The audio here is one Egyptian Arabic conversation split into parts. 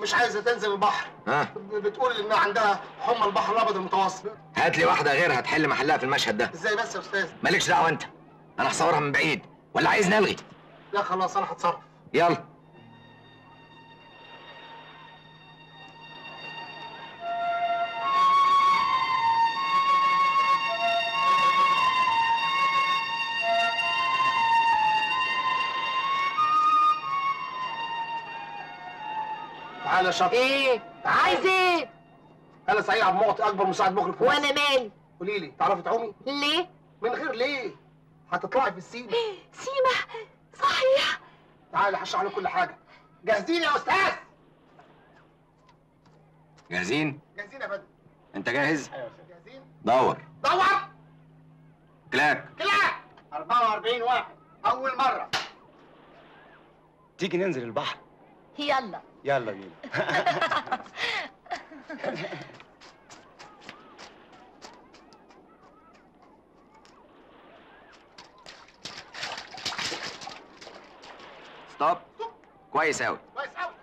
مش عايزه تنزل البحر ها بتقول ان عندها حمى البحر الابيض المتوسط هات لي واحده غيرها تحل محلها في المشهد ده ازاي بس يا استاذ مالكش دعوه انت انا هصورها من بعيد ولا عايز نلغي لا خلاص انا هتصرف يلا تعالى يا شاطر ايه عايز ايه انا سعيد عبد المعطي اكبر مساعد مخرج في مصر وانا مالي قولي لي تعرفي تعومي ليه من غير ليه هتطلعي في السين سيما صحيح تعالى هشرح لك كل حاجه جاهزين يا استاذ جاهزين جاهزين يا فندم انت جاهز جاهزين دور دور كلاك كلاك 44 واحد اول مره تيجي ننزل البحر يلا يلا بينا ستوب كويس قوي كويس قوي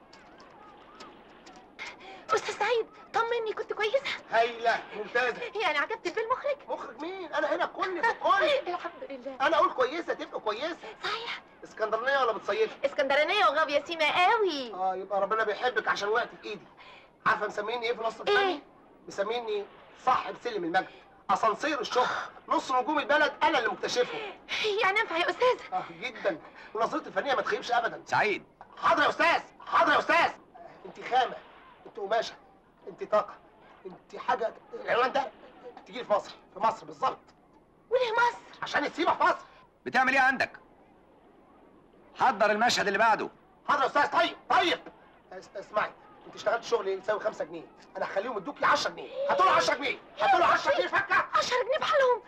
استاذ سعيد طمني كنت كويسه هايله ممتازه يعني عجبت بالمخرج مخرج مين انا هنا كل في كل الحمد لله انا اقول كويسه تبقى كويسه صحيح اسكندرانيه ولا بتصيفي اسكندرانيه وغاويه سيما قوي اه يبقى ربنا بيحبك عشان وقعت في ايدي عارفه مسميني ايه في نص إيه؟ الفني مسميني صاحب سلم المجد اسانسير الشهره نص نجوم البلد انا اللي مكتشفه يعني انفع يا استاذ اه جدا ونظرتي الفنيه ما تخيبش ابدا سعيد حاضر يا استاذ حاضر يا استاذ انت خامه انت قماشه انت طاقه انت حاجه العنوان ده تجي في مصر في مصر بالظبط وليه مصر عشان السيما في مصر بتعمل ايه عندك حضر المشهد اللي بعده حاضر يا استاذ طيب طيب اس- اسمعي انت اشتغلت شغل يساوي 5 جنيه انا هخليهم يدوكي 10 جنيه هاتوا له 10 جنيه هاتوا له 10 جنيه فكه 10 جنيه بحالهم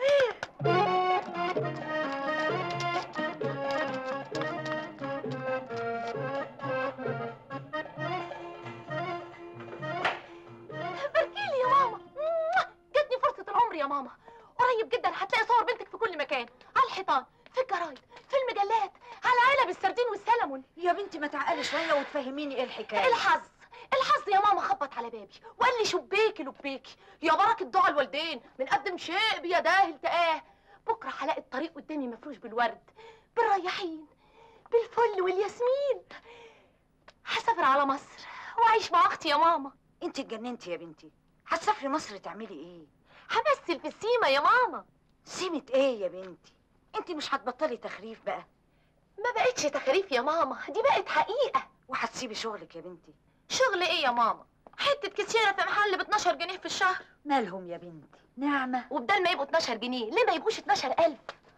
باركيلي يا ماما جاتني فرصة العمر يا ماما قريب جدا هتلاقي صور بنتك في كل مكان على الحيطان في الجرايد في المجلات على علب السردين والسلمون يا بنتي ما تعقلي شويه وتفهميني ايه الحكايه الحظ الحظ يا ماما خبط على بابي وقال لي شبيكي لبيكي يا بركة دعاء الوالدين من قدم شيء بيداه التقاه بكرة هلاقي الطريق قدامي مفروش بالورد بالرياحين بالفل والياسمين هسافر على مصر واعيش مع اختي يا ماما انت اتجننتي يا بنتي هتسافري مصر تعملي ايه همثل في السيما يا ماما سيمة ايه يا بنتي انت مش هتبطلي تخريف بقى ما بقتش تخريف يا ماما دي بقت حقيقة وهتسيبي شغلك يا بنتي شغل ايه يا ماما حتة كتيرة في محل ب 12 جنيه في الشهر مالهم يا بنتي نعمة وبدل ما يبقوا 12 جنيه ليه ما يبقوش 12000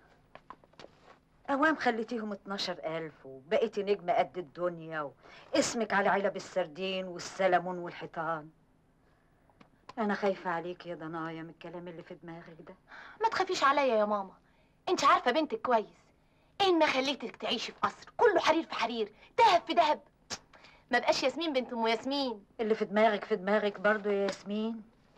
اوام خليتيهم 12000 وبقيتي نجمة قد الدنيا واسمك على علب السردين والسلمون والحيطان انا خايفة عليك يا ضنايا من الكلام اللي في دماغك ده ما تخافيش عليا يا ماما انت عارفه بنتك كويس ان ما خليتك تعيشي في قصر كله حرير في حرير دهب في دهب ما بقاش ياسمين بنت ام ياسمين اللي في دماغك في دماغك برضو يا ياسمين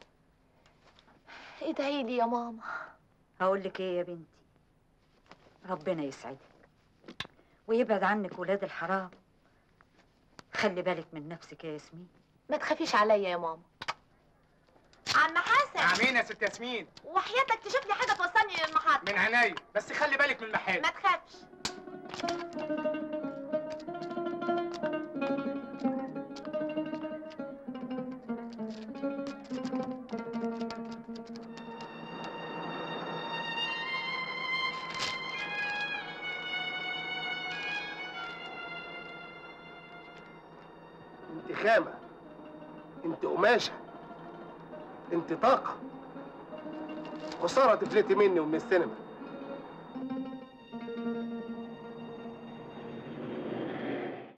ادعي لي يا ماما هقول لك ايه يا بنتي ربنا يسعدك ويبعد عنك ولاد الحرام خلي بالك من نفسك يا ياسمين ما تخافيش عليا يا ماما عم حسن امين يا ست ياسمين وحياتك تشوف لي حاجه توصلني للمحطه من عينيا بس خلي بالك من المحل ما تخافش انت خامه انت قماشه انت طاقه خساره تفلتي مني ومن السينما